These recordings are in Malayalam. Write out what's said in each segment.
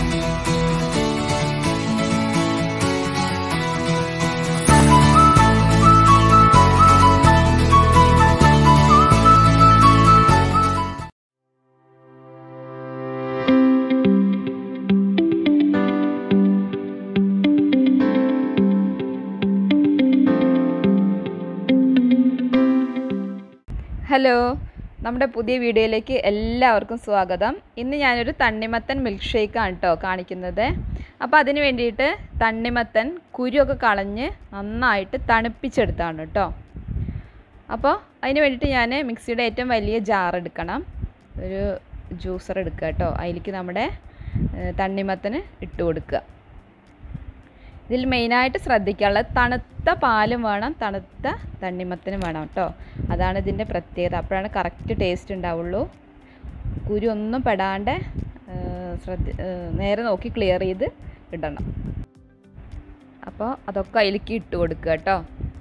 ഹലോ നമ്മുടെ പുതിയ വീഡിയോയിലേക്ക് എല്ലാവർക്കും സ്വാഗതം ഇന്ന് ഞാനൊരു തണ്ണിമത്തൻ മിൽക്ക് ഷേക്കാണ് കേട്ടോ കാണിക്കുന്നത് അപ്പോൾ അതിന് വേണ്ടിയിട്ട് തണ്ണിമത്തൻ കുരുവൊക്കെ കളഞ്ഞ് നന്നായിട്ട് തണുപ്പിച്ചെടുത്താണ് കേട്ടോ അപ്പോൾ അതിന് വേണ്ടിയിട്ട് ഞാൻ മിക്സിയുടെ ഏറ്റവും വലിയ ജാർ എടുക്കണം ഒരു ജ്യൂസർ എടുക്കുക കേട്ടോ അതിലേക്ക് നമ്മുടെ ഏഹ്, തണ്ണിമത്തന് ഇട്ട് കൊടുക്കുക ഇതിൽ മെയിനായിട്ട് ശ്രദ്ധിക്കാനുള്ളത് തണുത്ത പാലും വേണം തണുത്ത തണ്ണിമത്തനും വേണം കേട്ടോ അതാണ് ഇതിൻ്റെ പ്രത്യേകത അപ്പോഴാണ് കറക്റ്റ് ടേസ്റ്റ് ഉണ്ടാവുള്ളൂ കുരു ഒന്നും പെടാണ്ട് ആ, ശ്രദ്ധ ആ, നേരെ നോക്കി ക്ലിയർ ചെയ്ത് ഇടണം അപ്പോൾ അതൊക്കെ അതിലേക്ക് ഇട്ട് കൊടുക്കുക കേട്ടോ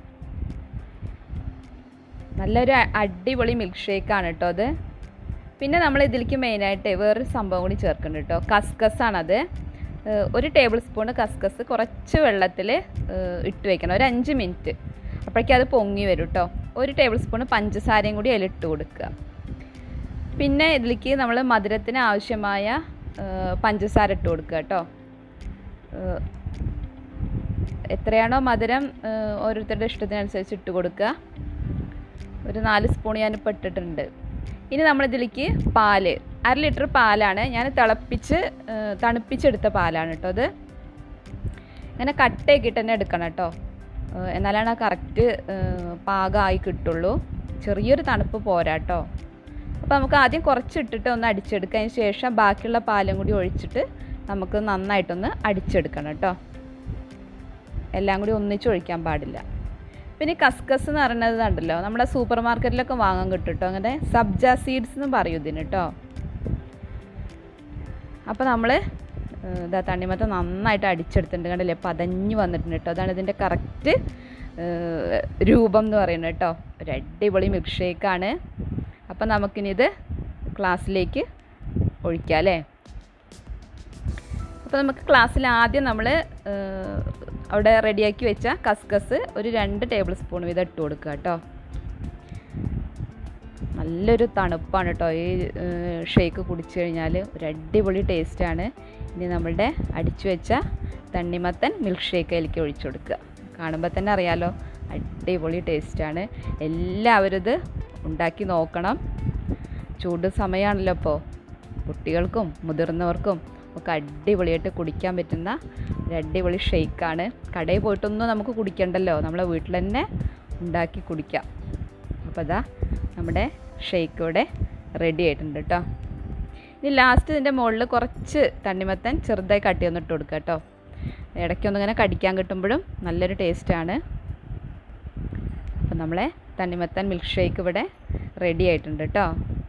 നല്ലൊരു അ- അടിപൊളി മിൽക്ക് ഷേക്കാണ് കേട്ടോ അത് പിന്നെ നമ്മൾ ഇതിലേക്ക് മെയിനായിട്ട് വേറൊരു സംഭവം കൂടി ചേർക്കുന്നുണ്ട് കേട്ടോ കസ്കസാണത് ഏഹ് ഒരു ടേബിൾ സ്പൂൺ കസ്കസ് കുറച്ച് വെള്ളത്തിൽ ഇട്ട് വെക്കണം ഒരു അഞ്ച് മിനിറ്റ് അപ്പോഴേക്കും അത് പൊങ്ങി വരും കേട്ടോ ഒരു ടേബിൾ സ്പൂൺ പഞ്ചസാരയും കൂടി അതിൽ ഇട്ട് കൊടുക്കുക പിന്നെ ഇതിലേക്ക് നമ്മൾ മധുരത്തിന് ആവശ്യമായ ഏഹ് പഞ്ചസാര ഇട്ട് കൊടുക്കുക കേട്ടോ ഏഹ് എത്രയാണോ മധുരം ഏഹ് ഓരോരുത്തരുടെ ഇഷ്ടത്തിനനുസരിച്ച് ഇട്ട് കൊടുക്കുക ഒരു നാല് സ്പൂൺ ഞാനിപ്പോൾ ഇട്ടിട്ടുണ്ട് ഇനി നമ്മളിതിലേക്ക് പാല് അര ലിറ്റർ പാലാണ് ഞാൻ തിളപ്പിച്ച് ഏഹ് തണുപ്പിച്ചെടുത്ത പാലാണ് കേട്ടോ അത് ഇങ്ങനെ കട്ടയാക്കിയിട്ട് തന്നെ എടുക്കണം കേട്ടോ ഏഹ് എന്നാലാണ് ആ കറക്റ്റ് പാകമായി കിട്ടുള്ളൂ ചെറിയൊരു തണുപ്പ് പോരാ കേട്ടോ അപ്പോൾ നമുക്ക് ആദ്യം കുറച്ചിട്ടിട്ട് ഒന്ന് അടിച്ചെടുക്കുക അതിന് ശേഷം ബാക്കിയുള്ള പാലും കൂടി ഒഴിച്ചിട്ട് നമുക്ക് നന്നായിട്ടൊന്ന് അടിച്ചെടുക്കണം കേട്ടോ എല്ലാം കൂടി ഒന്നിച്ച് ഒഴിക്കാൻ പാടില്ല പിന്നെ ഈ കസ്കസ് എന്ന് പറയുന്നത് ഉണ്ടല്ലോ നമ്മുടെ സൂപ്പർ മാർക്കറ്റിലൊക്കെ വാങ്ങാൻ കിട്ടും കേട്ടോ അങ്ങനെ സബ്ജ സീഡ്സ് എന്ന് പറയും ഇതിന് കേട്ടോ അപ്പോൾ നമ്മൾ ഇതാ തണ്ണിമത്ത നന്നായിട്ട് അടിച്ചെടുത്തിട്ടുണ്ട് കണ്ടില്ലേ പതഞ്ഞ് വന്നിട്ടുണ്ട് കേട്ടോ അതാണ് ഇതിൻ്റെ കറക്റ്റ് രൂപം എന്ന് പറയുന്നത് കേട്ടോ ഒരു അടിപൊളി മിൽക്ക് ഷേക്കാണ് അപ്പോൾ നമുക്കിനി ഇത് ക്ലാസ്സിലേക്ക് ഒഴിക്കാം അല്ലേ അപ്പോൾ നമുക്ക് ക്ലാസ്സിൽ ആദ്യം നമ്മൾ അവിടെ റെഡിയാക്കി വെച്ച കസ്കസ് ഒരു രണ്ട് ടേബിൾ സ്പൂൺ വീതം ഇട്ട് കൊടുക്കുക കേട്ടോ നല്ലൊരു തണുപ്പാണ് കേട്ടോ ഈ ഷേക്ക് കുടിച്ചു കഴിഞ്ഞാൽ ഒരു അടിപൊളി ടേസ്റ്റാണ് ഇനി നമ്മളുടെ അടിച്ചു വെച്ച തണ്ണിമത്തൻ മിൽക്ക് ഷേക്ക് അതിലേക്ക് ഒഴിച്ചു കൊടുക്കുക കാണുമ്പോൾ തന്നെ അറിയാലോ അടിപൊളി ടേസ്റ്റാണ് എല്ലാവരും ഇത് ഉണ്ടാക്കി നോക്കണം ചൂട് സമയമാണല്ലോ ഇപ്പോൾ കുട്ടികൾക്കും മുതിർന്നവർക്കും ഒക്കെ അടിപൊളിയായിട്ട് കുടിക്കാൻ പറ്റുന്ന ഒരു അടിപൊളി ഷെയ്ക്കാണ് കടയിൽ പോയിട്ടൊന്നും നമുക്ക് കുടിക്കണ്ടല്ലോ നമ്മളെ വീട്ടിൽ തന്നെ ഉണ്ടാക്കി കുടിക്കാം അപ്പോൾ അതാ നമ്മുടെ ഷെയ്ക്ക് ഇവിടെ റെഡി ആയിട്ടുണ്ട് കേട്ടോ ഇനി ലാസ്റ്റ് ഇതിൻ്റെ മുകളിൽ കുറച്ച് തണ്ണിമത്തൻ ചെറുതായി കട്ടി ഒന്നിട്ട് കൊടുക്കുക കേട്ടോ ഇടയ്ക്കൊന്നിങ്ങനെ കടിക്കാൻ കിട്ടുമ്പോഴും നല്ലൊരു ടേസ്റ്റാണ് അപ്പം നമ്മളെ തണ്ണിമത്തൻ മിൽക്ക് ഷേക്ക് ഇവിടെ റെഡി ആയിട്ടുണ്ട് കേട്ടോ